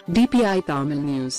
DPI Tamil News.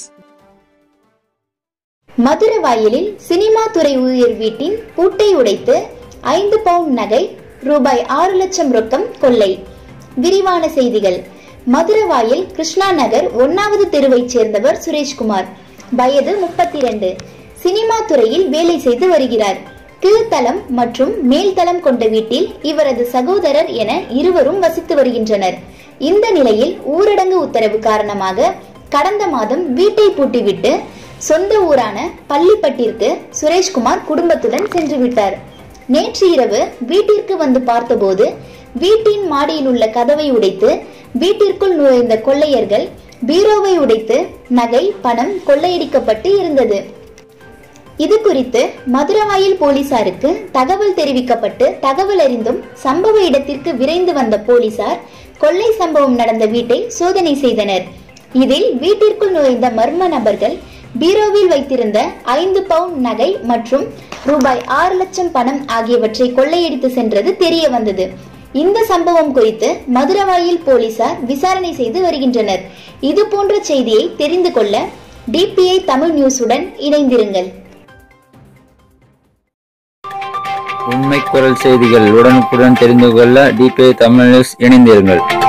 மதுரவாயலில் cinema துறை ஊழியர் வீட்டின் பூட்டை உடைத்து ஐந்து பவுண்ட் நகை ரூபாய் ஆறு லட்சம் ரொக்கம் கொள்ளை விரிவான செய்திகள் மதுரவாயல் கிருஷ்ணா நகர் ஒன்னாவது தெருவைச் சேர்ந்தவர் சுரேஷ்குமார் வயது முப்பத்தி இரண்டு சினிமா துறையில் வேலை செய்து வருகிறார் கீழ்த்தளம் மற்றும் மேல்தளம் கொண்ட வீட்டில் இவரது சகோதரர் என இருவரும் வசித்து வருகின்றனர் இந்த நிலையில் ஊரடங்கு உத்தரவு காரணமாக கடந்த மாதம் வீட்டை பூட்டிவிட்டு சொந்த ஊரான பள்ளிப்பட்டிற்கு சுரேஷ்குமார் குடும்பத்துடன் சென்று விட்டார் நேற்று இரவு வீட்டிற்கு வந்து பார்த்தபோது வீட்டின் மாடியில் உள்ள கதவை உடைத்து வீட்டிற்குள் நுழைந்த கொள்ளையர்கள் பீரோவை உடைத்து நகை பணம் கொள்ளையடிக்கப்பட்டு இருந்தது இது குறித்து மதுரவாயில் போலீசாருக்கு தகவல் தெரிவிக்கப்பட்டு தகவல் அறிந்தும் சம்பவ இடத்திற்கு விரைந்து வந்த போலீசார் கொள்ளை சம்பவம் நடந்த வீட்டை சோதனை செய்தனர் இதில் வீட்டிற்குள் நுழைந்த மர்ம நபர்கள் பீரோவில் வைத்திருந்த ஐந்து பவுண்ட் நகை மற்றும் ரூபாய் ஆறு லட்சம் பணம் ஆகியவற்றை கொள்ளையடித்து சென்றது தெரிய வந்தது இந்த சம்பவம் குறித்து மதுரவாயில் போலீசார் விசாரணை செய்து வருகின்றனர் இது போன்ற செய்தியை தெரிந்து கொள்ள டிபிஐ தமிழ் நியூஸுடன் இணைந்திருங்கள் உண்மை குரல் செய்திகள் உடனுக்குடன் தெரிந்து கொள்ள டிபிஐ தமிழ் நியூஸ் இணைந்திருங்கள்